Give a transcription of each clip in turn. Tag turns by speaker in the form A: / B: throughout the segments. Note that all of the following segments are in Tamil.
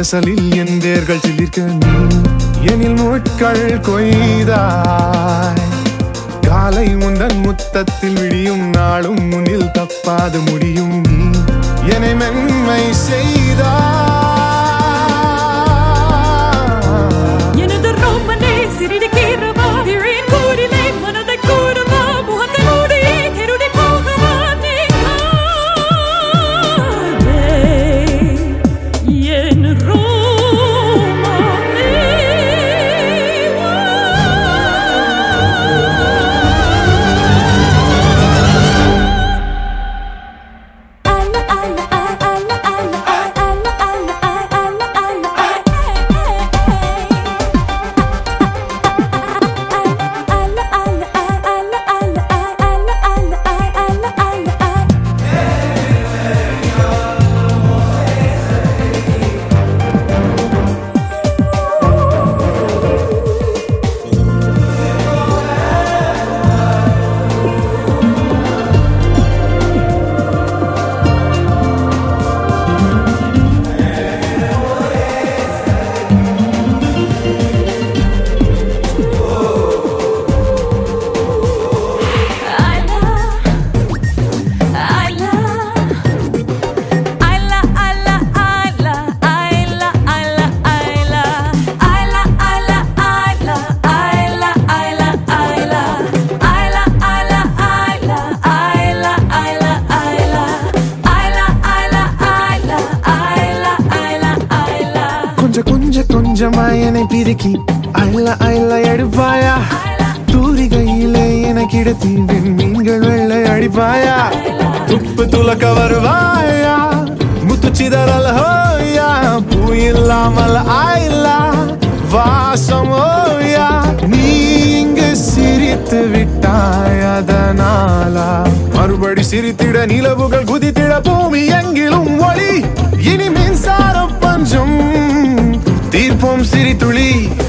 A: கசலில் என் வேர்கள் சிலிர்க்க நீ எனில் முட்கள் கொய்தாய் காலை உந்தன் முத்தத்தில் விடியும் நாளும் முன்னில் தப்பாது முடியும் நீ என்னை மென்மை செய்தாய்
B: எனது ரோமனே சிறிது கீறவா திரின் கூடிலே மனதை கூடவா முகத்தை மூடியே திருடி போகவா நீ காதே என் ரோமனே
A: கொஞ்ச கொஞ்ச கொஞ்சமா என்னை பிரிக்கி அள்ள அள்ள எடுப்பாயா தூரிகையிலே எனக்கு இடத்தி மீன்கள் வெள்ளை அடிப்பாயா துப்பு துலக்க வருவாயா முத்து சிதறல் ஹோயா பூ இல்லாமல் ஆயில்லா வாசம் ஓயா நீ இங்கு சிரித்து விட்டாய் அதனாலா மறுபடி சிரித்திட நிலவுகள் குதித்திட பூமி எங்கிலும் ஒளி இனி மின்சார பஞ்சம் தீர்ப்போம் சிரித்துளி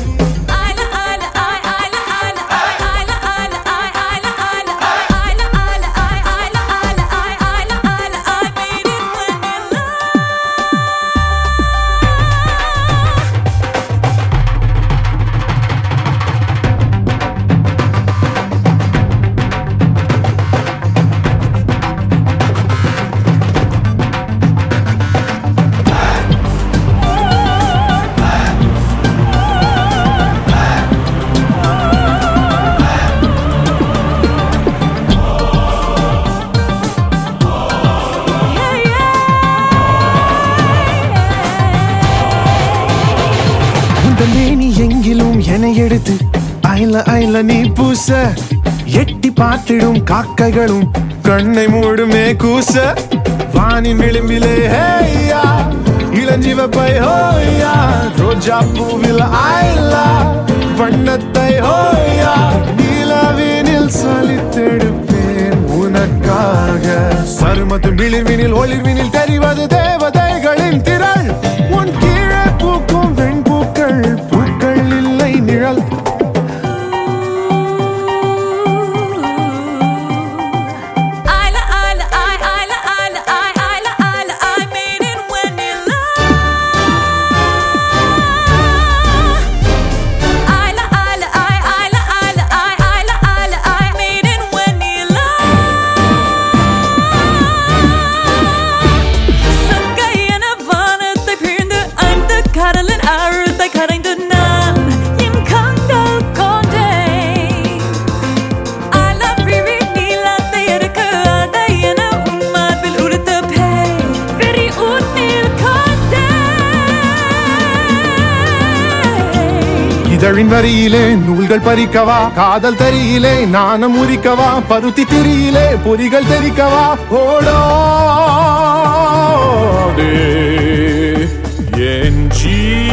A: இந்த மேனி எங்கிலும் என எடுத்து ஐல ஐல நீ பூச எட்டி பார்த்திடும் காக்கைகளும் கண்ணை மூடுமே கூச வானின் விளிம்பிலே ஹேயா இளஞ்சிவப்பை ஹோயா ரோஜா பூவில் ஆயிலா வண்ணத்தை ஹோயா நிலவினில் சலித்தெடுப்பேன் உனக்காக சருமத்து விளிர்வினில் ஒளிர்வினில் தெரிவது தேவதைகளின் திரள் உன் கீழே பூக்கும் வெண்பூக்கள் பூக்கள் இல்லை நிழல்
B: கடலின் ஆழத்தை கரைந்து நான் என் கண்கள் கொண்டேன் அலப்பிரி நீளத்தை எடுக்க அதை என உன் மார்பில் உடுத்த பேய் வெறி உன்னில் கொண்டேன்
A: இதழின் வரியிலே நூல்கள் பறிக்கவா காதல் தரியிலே நாணம் உரிக்கவா பருத்தி திரியிலே பொறிகள் தெரிக்கவா ஓடோ என் ஜீ